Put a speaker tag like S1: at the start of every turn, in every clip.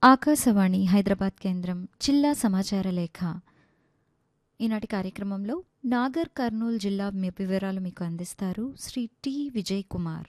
S1: ఆకాశవాణి హైదరాబాద్ కేంద్రం జిల్లా సమాచార లేఖ ఈనాటి కార్యక్రమంలో నాగర్ కర్నూలు జిల్లా మీ వివరాలు మీకు అందిస్తారు శ్రీ టి విజయ్ కుమార్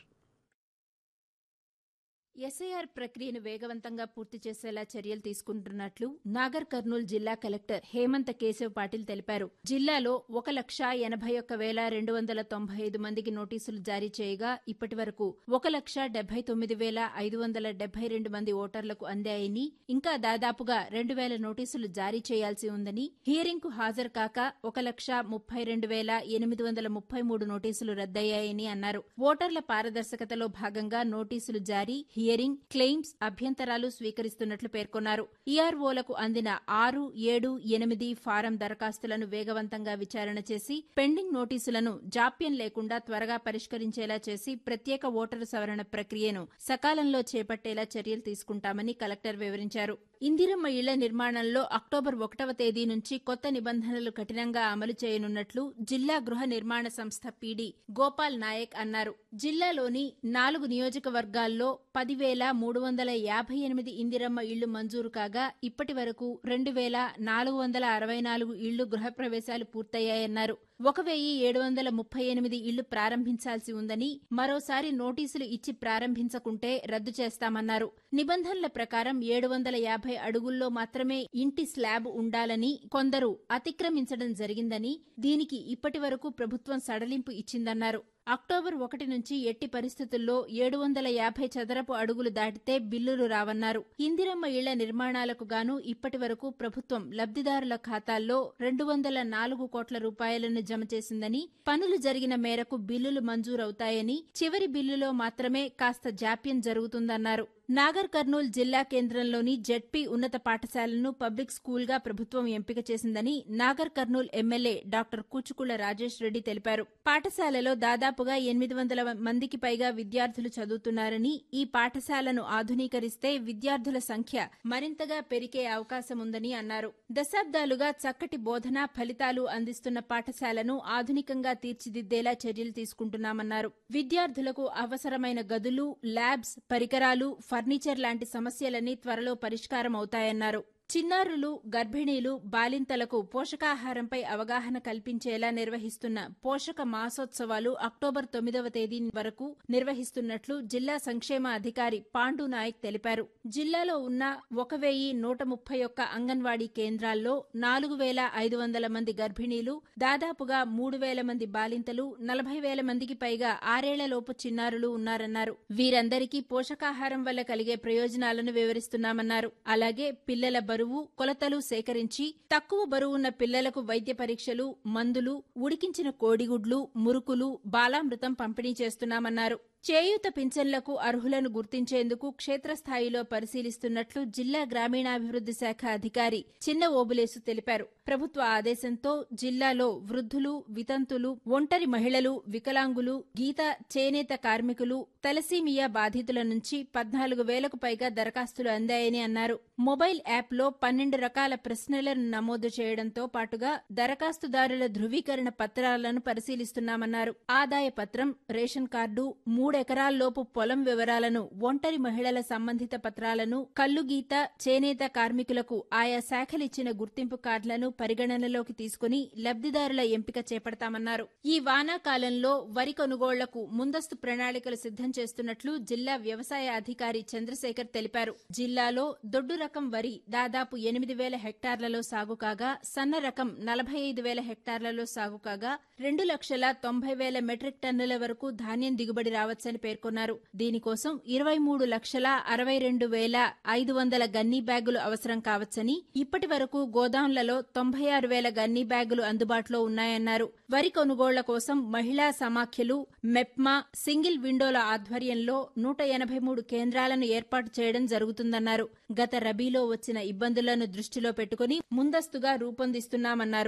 S2: ఎస్ఐఆర్ ప్రక్రియను వేగవంతంగా పూర్తి చేసేలా చర్యలు తీసుకుంటున్నట్లు నాగర్ కర్నూలు జిల్లా కలెక్టర్ హేమంత్ కేశవ్ పాటిల్ తెలిపారు జిల్లాలో ఒక లక్ష ఎనభై ఒక్క వేల రెండు వందల తొంభై ఐదు మందికి నోటీసులు జారీ చేయగా ఇప్పటి వరకు ఒక లక్ష డెబ్బై తొమ్మిది వేల ఐదు వందల డెబ్బై రెండు మంది ఓటర్లకు అందాయని ఇంకా దాదాపుగా రెండు వేల నోటీసులు జారీ చేయాల్సి ఉందని హియరింగ్ కు హాజరు కాక ఒక లక్ష ముప్పై రెండు వేల ఎనిమిది వందల ముప్పై మూడు నోటీసులు రద్దయ్యాయని అన్నారు ఓటర్ల పారదర్శకతలో భాగంగా నోటీసులు జారీ హియరింగ్ క్లెయిమ్స్ అభ్యంతరాలు స్వీకరిస్తున్నట్లు పేర్కొన్నారు ఈఆర్ఓలకు అందిన ఆరు ఏడు ఎనిమిది ఫారం దరఖాస్తులను వేగవంతంగా విచారణ చేసి పెండింగ్ నోటీసులను జాప్యం లేకుండా త్వరగా పరిష్కరించేలా చేసి ప్రత్యేక ఓటరు సవరణ ప్రక్రియను సకాలంలో చేపట్టేలా చర్యలు తీసుకుంటామని కలెక్టర్ వివరించారు ఇందిరమ్మ ఇళ్ల నిర్మాణంలో అక్టోబర్ ఒకటవ తేదీ నుంచి కొత్త నిబంధనలు కఠినంగా అమలు చేయనున్నట్లు జిల్లా గృహ నిర్మాణ సంస్థ పీడీ గోపాల్ నాయక్ అన్నారు జిల్లాలోని నాలుగు నియోజకవర్గాల్లో పదివేల మూడు వందల యాభై ఎనిమిది ఇందిరమ్మ ఇళ్లు మంజూరు కాగా ఇప్పటి వరకు రెండు వేల నాలుగు వందల అరవై నాలుగు ఇళ్లు గృహప్రవేశాలు పూర్తయ్యాయన్నారు ఒక వెయ్యి ఏడు వందల ముప్పై ఎనిమిది ఇళ్లు ప్రారంభించాల్సి ఉందని మరోసారి నోటీసులు ఇచ్చి ప్రారంభించకుంటే రద్దు చేస్తామన్నారు నిబంధనల ప్రకారం ఏడు వందల యాభై అడుగుల్లో మాత్రమే ఇంటి స్లాబ్ ఉండాలని కొందరు అతిక్రమించడం జరిగిందని దీనికి ఇప్పటి వరకు ప్రభుత్వం సడలింపు ఇచ్చిందన్నారు అక్టోబర్ ఒకటి నుంచి ఎట్టి పరిస్థితుల్లో ఏడు వందల యాభై చదరపు అడుగులు దాటితే బిల్లులు రావన్నారు ఇందిరమ్మ ఇళ్ల నిర్మాణాలకు గాను ఇప్పటి వరకు ప్రభుత్వం లబ్దిదారుల ఖాతాల్లో రెండు వందల నాలుగు కోట్ల రూపాయలను జమ చేసిందని పనులు జరిగిన మేరకు బిల్లులు మంజూరవుతాయని చివరి బిల్లులో మాత్రమే కాస్త జాప్యం జరుగుతుందన్నారు నాగర్ కర్నూల్ జిల్లా కేంద్రంలోని జెడ్పీ ఉన్నత పాఠశాలను పబ్లిక్ స్కూల్గా ప్రభుత్వం ఎంపిక చేసిందని నాగర్ కర్నూల్ ఎమ్మెల్యే డాక్టర్ కూచుకుళ్ల రాజేష్ రెడ్డి తెలిపారు పాఠశాలలో దాదాపుగా ఎనిమిది వందల మందికి పైగా విద్యార్థులు చదువుతున్నారని ఈ పాఠశాలను ఆధునీకరిస్తే విద్యార్థుల సంఖ్య మరింతగా పెరిగే అవకాశం ఉందని అన్నారు దశాబ్దాలుగా చక్కటి బోధన ఫలితాలు అందిస్తున్న పాఠశాలను ఆధునికంగా తీర్చిదిద్దేలా చర్యలు తీసుకుంటున్నామన్నారు విద్యార్థులకు అవసరమైన గదులు ల్యాబ్స్ పరికరాలు ఫర్నిచర్ లాంటి సమస్యలన్నీ త్వరలో పరిష్కారం అవుతాయన్నారు చిన్నారులు గర్భిణీలు బాలింతలకు పోషకాహారంపై అవగాహన కల్పించేలా నిర్వహిస్తున్న పోషక మాసోత్సవాలు అక్టోబర్ తొమ్మిదవ తేదీ వరకు నిర్వహిస్తున్నట్లు జిల్లా సంక్షేమ అధికారి పాండు నాయక్ తెలిపారు జిల్లాలో ఉన్న ఒక వెయ్యి నూట ముప్పై ఒక్క అంగన్వాడీ కేంద్రాల్లో నాలుగు వేల ఐదు వందల మంది గర్భిణీలు దాదాపుగా మూడు వేల మంది బాలింతలు నలభై వేల మందికి పైగా ఆరేళ్లలోపు చిన్నారులు ఉన్నారన్నారు వీరందరికీ పోషకాహారం వల్ల కలిగే ప్రయోజనాలను వివరిస్తున్నామన్నారు అలాగే పిల్లల బరువు కొలతలు సేకరించి తక్కువ బరువున్న పిల్లలకు వైద్య పరీక్షలు మందులు ఉడికించిన కోడిగుడ్లు మురుకులు బాలామృతం పంపిణీ చేస్తున్నామన్నారు చేయూత పింఛన్లకు అర్హులను గుర్తించేందుకు క్షేత్రస్థాయిలో పరిశీలిస్తున్నట్లు జిల్లా గ్రామీణాభివృద్ది శాఖ అధికారి చిన్న ఓబులేసు తెలిపారు ప్రభుత్వ ఆదేశంతో జిల్లాలో వృద్ధులు వితంతులు ఒంటరి మహిళలు వికలాంగులు గీత చేనేత కార్మికులు తలసీమియా బాధితుల నుంచి పద్నాలుగు వేలకు పైగా దరఖాస్తులు అందాయని అన్నారు మొబైల్ యాప్లో పన్నెండు రకాల ప్రశ్నలను నమోదు చేయడంతో పాటుగా దరఖాస్తుదారుల ధృవీకరణ పత్రాలను పరిశీలిస్తున్నామన్నారు ఆదాయ పత్రం రేషన్ కార్డు మూడెకరాల్లోపు పొలం వివరాలను ఒంటరి మహిళల సంబంధిత పత్రాలను కల్లు గీత చేనేత కార్మికులకు ఆయా శాఖలిచ్చిన గుర్తింపు కార్డులను పరిగణనలోకి తీసుకుని లబ్దిదారుల ఎంపిక చేపడతామన్నారు ఈ వానాకాలంలో వరి కొనుగోళ్లకు ముందస్తు ప్రణాళికలు సిద్దం చేస్తున్నట్లు జిల్లా వ్యవసాయ అధికారి చంద్రశేఖర్ తెలిపారు జిల్లాలో దొడ్డు రకం వరి దాదాపు ఎనిమిది వేల హెక్టార్లలో సాగు కాగా సన్న రకం నలభై ఐదు వేల హెక్టార్లలో సాగు కాగా రెండు లక్షల తొంభై వేల మెట్రిక్ టన్నుల వరకు ధాన్యం దిగుబడి రావచ్చని పేర్కొన్నారు దీనికోసం ఇరవై మూడు లక్షల అరవై రెండు వేల ఐదు వందల గన్నీ బ్యాగులు అవసరం కావచ్చని ఇప్పటి వరకు గోదాంలలో తొంభై ఆరు వేల గన్నీ బ్యాగులు అందుబాటులో ఉన్నాయన్నారు వరి కొనుగోళ్ల కోసం మహిళా సమాఖ్యలు మెప్మా సింగిల్ విండోల ఆధ్వర్యంలో నూట ఎనభై మూడు కేంద్రాలను ఏర్పాటు చేయడం జరుగుతుందన్నారు గత రబీలో వచ్చిన ఇబ్బందులను దృష్టిలో పెట్టుకుని ముందస్తుగా రూపొందిస్తున్నామన్నారు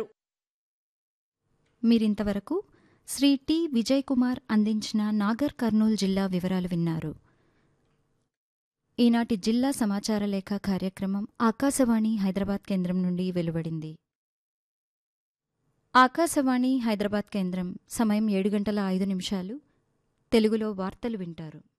S1: మీరింతవరకు శ్రీ టి విజయ్ కుమార్ అందించిన నాగర్ కర్నూల్ జిల్లా వివరాలు విన్నారు ఈనాటి జిల్లా సమాచార లేఖ కార్యక్రమం ఆకాశవాణి హైదరాబాద్ కేంద్రం నుండి వెలువడింది ఆకాశవాణి హైదరాబాద్ కేంద్రం సమయం ఏడు గంటల ఐదు నిమిషాలు తెలుగులో వార్తలు వింటారు